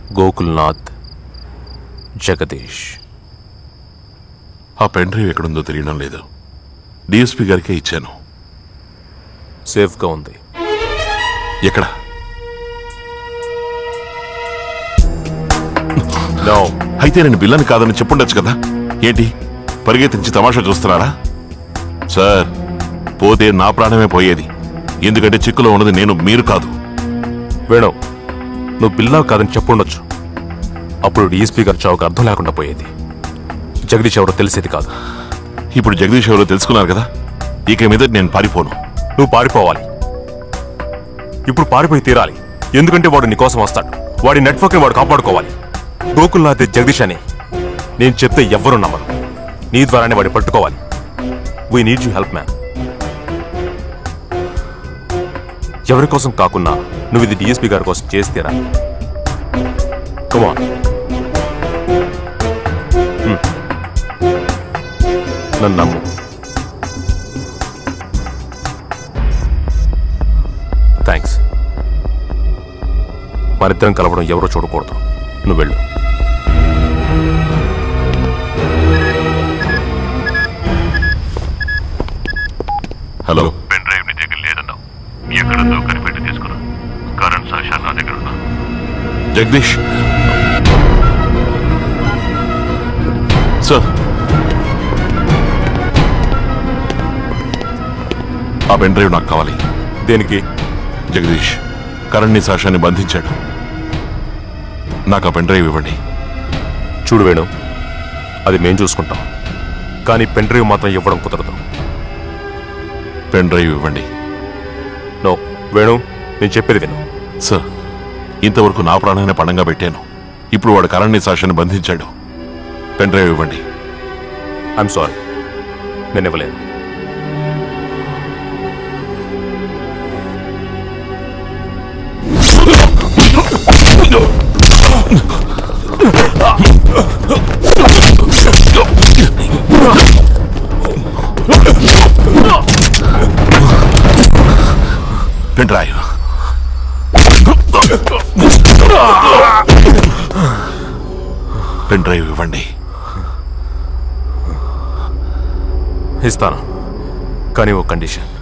గోకుల్నాథ్ జగదీష్ ఆ pen drive ఎక్కడుందో తెలియడం లేదు డిఎస్పీ గారికే ఇచ్చాను సేఫ్గా ఉంది ఎక్కడ నో అయితే నేను బిల్లని కాదని చెప్పుండొచ్చు కదా ఏంటి పరిగెత్తించి తమాషా చూస్తున్నారా సార్ పోతే నా ప్రాణమే పోయేది ఎందుకంటే చిక్కులో ఉన్నది నేను మీరు కాదు వేణు నువ్వు బిల్లా కాదని చెప్పుండొచ్చు అప్పుడు డిఎస్పీ గారు చావుకు అర్థం లేకుండా పోయేది జగదీష్ ఎవరో తెలిసేది కాదు ఇప్పుడు జగదీష్ ఎవరో తెలుసుకున్నారు కదా ఇక మీద నేను పారిపోను నువ్వు పారిపోవాలి ఇప్పుడు పారిపోయి తీరాలి ఎందుకంటే వాడు నీ కోసం వస్తాడు వాడి నెట్వర్క్ని వాడు కాపాడుకోవాలి గోకుల్నాథ్ జగదీష్ అని నేను చెప్తే ఎవ్వరూ నమ్మరు నీ ద్వారానే వాడిని పట్టుకోవాలి we need you help man ఎవరి కోసం కాకున్నా నువ్వు ఇది డిఎస్పీ గారి కోసం చేసి తీరాలి కమాన్ నన్ను నమ్ము థ్యాంక్స్ మరిద్దరం కలవడం ఎవరో చూడకూడదు నువ్వు వెళ్ళు హలో పెన్ డ్రైవ్ నీ దగ్గర లేదన్నావు ఎక్కడుందో కనిపెట్టి తీసుకురా కరెంట్ సాక్ష్యాలు నా దగ్గర ఉన్నా జగదీష్ సార్ ఆ పెన్ డ్రైవ్ నాకు కావాలి దేనికి జగదీష్ కరణ్ని సాక్ష్యాన్ని బంధించాడు నాకు ఆ పెన్ డ్రైవ్ ఇవ్వండి చూడు వేణు అది మేం చూసుకుంటాం కానీ పెన్ డ్రైవ్ మాత్రం ఇవ్వడం కుదరదు పెన్ డ్రైవ్ ఇవ్వండి నో వేణు నేను చెప్పేది విను సార్ ఇంతవరకు నా ప్రాణాన్ని పణంగా పెట్టాను ఇప్పుడు వాడు కరణ్ని సాక్ష్యాన్ని బంధించాడు పెన్ డ్రైవ్ ఇవ్వండి ఐఎమ్ సారీ నేను ఇవ్వలేను పెన్ డ్రైవ్ పెన్ డ్రైవ్ ఇవ్వండి ఇస్తాను కానీ ఓ కండిషన్